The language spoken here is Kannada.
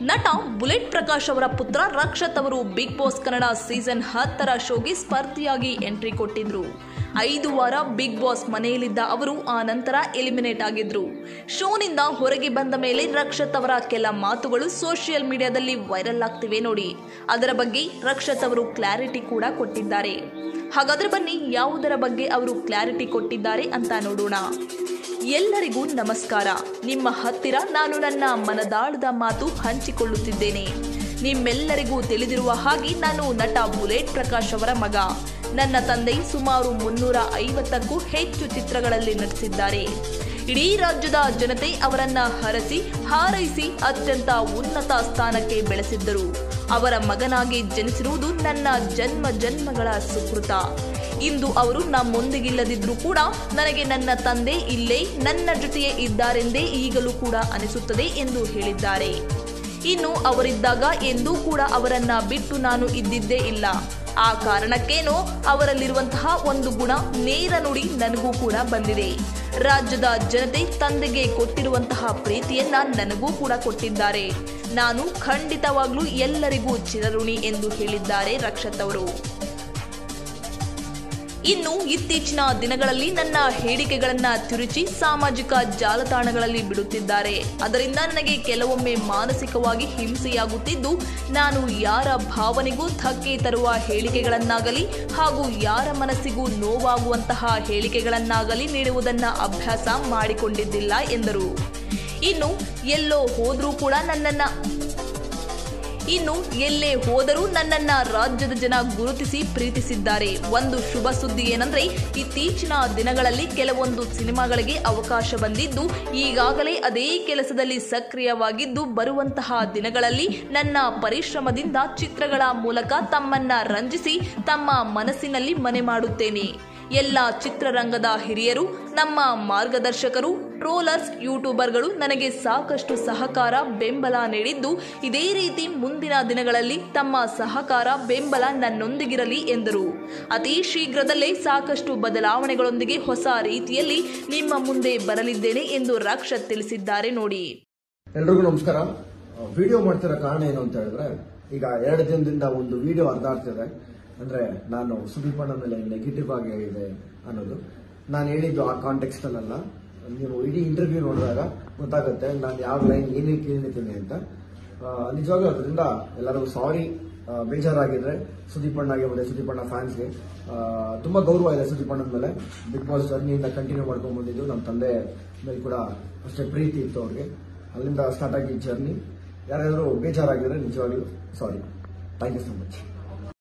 ನಟ ಬುಲೆಟ್ ಪ್ರಕಾಶ್ ಅವರ ಪುತ್ರ ರಕ್ಷತ್ ಅವರು ಬಿಗ್ ಬಾಸ್ ಕನ್ನಡ ಸೀಸನ್ ಹತ್ತರ ಶೋಗೆ ಸ್ಪರ್ಧಿಯಾಗಿ ಎಂಟ್ರಿ ಕೊಟ್ಟಿದ್ರು ಐದು ವಾರ ಬಿಗ್ ಬಾಸ್ ಮನೆಯಲ್ಲಿದ್ದ ಅವರು ಆ ನಂತರ ಎಲಿಮಿನೇಟ್ ಆಗಿದ್ರು ಶೋನಿಂದ ಹೊರಗೆ ಬಂದ ಮೇಲೆ ರಕ್ಷತ್ ಅವರ ಕೆಲ ಮಾತುಗಳು ಸೋಷಿಯಲ್ ಮೀಡಿಯಾದಲ್ಲಿ ವೈರಲ್ ಆಗ್ತಿವೆ ನೋಡಿ ಅದರ ಬಗ್ಗೆ ರಕ್ಷತ್ ಅವರು ಕ್ಲಾರಿಟಿ ಕೂಡ ಕೊಟ್ಟಿದ್ದಾರೆ ಹಾಗಾದ್ರೆ ಬನ್ನಿ ಯಾವುದರ ಬಗ್ಗೆ ಅವರು ಕ್ಲಾರಿಟಿ ಕೊಟ್ಟಿದ್ದಾರೆ ಅಂತ ನೋಡೋಣ ಎಲ್ಲರಿಗೂ ನಮಸ್ಕಾರ ನಿಮ್ಮ ಹತ್ತಿರ ನಾನು ನನ್ನ ಮನದಾಳದ ಮಾತು ಹಂಚಿಕೊಳ್ಳುತ್ತಿದ್ದೇನೆ ನಿಮ್ಮೆಲ್ಲರಿಗೂ ತಿಳಿದಿರುವ ಹಾಗೆ ನಾನು ನಟ ಬುಲೆಟ್ ಪ್ರಕಾಶ್ ಅವರ ಮಗ ನನ್ನ ತಂದೆ ಸುಮಾರು ಮುನ್ನೂರ ಐವತ್ತಕ್ಕೂ ಹೆಚ್ಚು ಚಿತ್ರಗಳಲ್ಲಿ ನಟಿಸಿದ್ದಾರೆ ಇಡೀ ರಾಜ್ಯದ ಜನತೆ ಅವರನ್ನ ಹರಸಿ ಹಾರೈಸಿ ಅತ್ಯಂತ ಉನ್ನತ ಸ್ಥಾನಕ್ಕೆ ಬೆಳೆಸಿದ್ದರು ಅವರ ಮಗನಾಗಿ ಜನಿಸಿರುವುದು ನನ್ನ ಜನ್ಮ ಜನ್ಮಗಳ ಸುಕೃತ ಇಂದು ಅವರು ನಮ್ಮೊಂದಿಗಿಲ್ಲದಿದ್ರೂ ಕೂಡ ನನಗೆ ನನ್ನ ತಂದೆ ಇಲ್ಲೇ ನನ್ನ ಜೊತೆಯೇ ಇದ್ದಾರೆಂದೇ ಈಗಲೂ ಕೂಡ ಅನಿಸುತ್ತದೆ ಎಂದು ಹೇಳಿದ್ದಾರೆ ಇನ್ನು ಅವರಿದ್ದಾಗ ಎಂದೂ ಕೂಡ ಅವರನ್ನ ಬಿಟ್ಟು ನಾನು ಇದ್ದಿದ್ದೇ ಇಲ್ಲ ಆ ಕಾರಣಕ್ಕೇನೋ ಅವರಲ್ಲಿರುವಂತಹ ಒಂದು ಗುಣ ನೇರ ನುಡಿ ನನಗೂ ಕೂಡ ಬಂದಿದೆ ರಾಜ್ಯದ ಜನತೆ ತಂದೆಗೆ ಕೊಟ್ಟಿರುವಂತಹ ಪ್ರೀತಿಯನ್ನ ನನಗೂ ಕೂಡ ಕೊಟ್ಟಿದ್ದಾರೆ ನಾನು ಖಂಡಿತವಾಗ್ಲೂ ಎಲ್ಲರಿಗೂ ಚಿರಋಣಿ ಎಂದು ಹೇಳಿದ್ದಾರೆ ರಕ್ಷತ್ ಅವರು ಇನ್ನು ಇತ್ತೀಚಿನ ದಿನಗಳಲ್ಲಿ ನನ್ನ ಹೇಳಿಕೆಗಳನ್ನ ತಿರುಚಿ ಸಾಮಾಜಿಕ ಜಾಲತಾಣಗಳಲ್ಲಿ ಬಿಡುತ್ತಿದ್ದಾರೆ ಅದರಿಂದ ನನಗೆ ಕೆಲವೊಮ್ಮೆ ಮಾನಸಿಕವಾಗಿ ಹಿಂಸೆಯಾಗುತ್ತಿದ್ದು ನಾನು ಯಾರ ಭಾವನೆಗೂ ಧಕ್ಕೆ ತರುವ ಹೇಳಿಕೆಗಳನ್ನಾಗಲಿ ಹಾಗೂ ಯಾರ ಮನಸ್ಸಿಗೂ ನೋವಾಗುವಂತಹ ಹೇಳಿಕೆಗಳನ್ನಾಗಲಿ ನೀಡುವುದನ್ನ ಅಭ್ಯಾಸ ಮಾಡಿಕೊಂಡಿದ್ದಿಲ್ಲ ಎಂದರು ಇನ್ನು ಎಲ್ಲೋ ಹೋದ್ರೂ ಕೂಡ ನನ್ನನ್ನ ಇನ್ನು ಎಲ್ಲೇ ಹೋದರೂ ನನ್ನನ್ನ ರಾಜ್ಯದ ಜನ ಗುರುತಿಸಿ ಪ್ರೀತಿಸಿದ್ದಾರೆ ಒಂದು ಶುಭ ಸುದ್ದಿ ಏನಂದ್ರೆ ಇತ್ತೀಚಿನ ದಿನಗಳಲ್ಲಿ ಕೆಲವೊಂದು ಸಿನಿಮಾಗಳಿಗೆ ಅವಕಾಶ ಬಂದಿದ್ದು ಈಗಾಗಲೇ ಅದೇ ಕೆಲಸದಲ್ಲಿ ಸಕ್ರಿಯವಾಗಿದ್ದು ಬರುವಂತಹ ದಿನಗಳಲ್ಲಿ ನನ್ನ ಪರಿಶ್ರಮದಿಂದ ಚಿತ್ರಗಳ ಮೂಲಕ ತಮ್ಮನ್ನ ರಂಜಿಸಿ ತಮ್ಮ ಮನಸ್ಸಿನಲ್ಲಿ ಮನೆ ಮಾಡುತ್ತೇನೆ ಎಲ್ಲ ಚಿತ್ರರಂಗದ ಹಿರಿಯರು ನಮ್ಮ ಮಾರ್ಗದರ್ಶಕರು ಟ್ರೋಲರ್ಸ್ ಯೂಟ್ಯೂಬರ್ಗಳು ನನಗೆ ಸಾಕಷ್ಟು ಸಹಕಾರ ಬೆಂಬಲ ನೀಡಿದ್ದು ಇದೇ ರೀತಿ ಮುಂದಿನ ದಿನಗಳಲ್ಲಿ ತಮ್ಮ ಸಹಕಾರ ಬೆಂಬಲ ನನ್ನೊಂದಿಗಿರಲಿ ಎಂದರು ಅತಿ ಶೀಘ್ರದಲ್ಲೇ ಸಾಕಷ್ಟು ಬದಲಾವಣೆಗಳೊಂದಿಗೆ ಹೊಸ ರೀತಿಯಲ್ಲಿ ನಿಮ್ಮ ಮುಂದೆ ಬರಲಿದ್ದೇನೆ ಎಂದು ರಕ್ಷತ್ ತಿಳಿಸಿದ್ದಾರೆ ನೋಡಿ ಎಲ್ರಿಗೂ ನಮಸ್ಕಾರ ವಿಡಿಯೋ ಮಾಡ್ತಿರೋ ಕಾರಣ ಏನು ಅಂತ ಹೇಳಿದ್ರೆ ಈಗ ಎರಡು ದಿನದಿಂದ ಒಂದು ವಿಡಿಯೋ ಹರಿದಾಡ್ತಿದೆ ಅಂದ್ರೆ ನಾನು ಸುದೀಪ್ ಅಣ್ಣ ಮೇಲೆ ನೆಗೆಟಿವ್ ಆಗಿ ಇದೆ ಅನ್ನೋದು ನಾನು ಹೇಳಿದ್ದು ಆ ಕಾಂಟೆಕ್ಸ್ಟ್ ಅಲ್ಲ ನೀವು ಇಡೀ ಇಂಟರ್ವ್ಯೂ ನೋಡಿದಾಗ ಗೊತ್ತಾಗುತ್ತೆ ನಾನು ಯಾವ ಲೈನ್ ಏನಕ್ಕೆ ಹೇಳಿದ್ದೀನಿ ಅಂತ ಆ, ನಿಜವಾಗ್ಲೂ ಅದರಿಂದ ಎಲ್ಲರಿಗೂ ಸಾರಿ ಬೇಜಾರಾಗಿದ್ರೆ ಸುದೀಪ್ ಅಣ್ಣಗೆ ಮತ್ತೆ ಸುದೀಪ್ ಅಣ್ಣ ಫ್ಯಾನ್ಸ್ಗೆ ತುಂಬಾ ಗೌರವ ಇದೆ ಸುದೀಪ್ ಅಣ್ಣನ ಮೇಲೆ ಬಿಗ್ ಬಾಸ್ ಜರ್ನಿಯಿಂದ ಕಂಟಿನ್ಯೂ ಮಾಡ್ಕೊಂಡು ಬಂದಿದ್ದು ನಮ್ಮ ತಂದೆ ಮೇಲೆ ಕೂಡ ಅಷ್ಟೇ ಪ್ರೀತಿ ಇತ್ತು ಅವ್ರಿಗೆ ಅಲ್ಲಿಂದ ಸ್ಟಾರ್ಟ್ ಆಗಿ ಜರ್ನಿ ಯಾರಾದರೂ ಬೇಜಾರಾಗಿದ್ರೆ ನಿಜವಾಗ್ಲೂ sorry thank you so much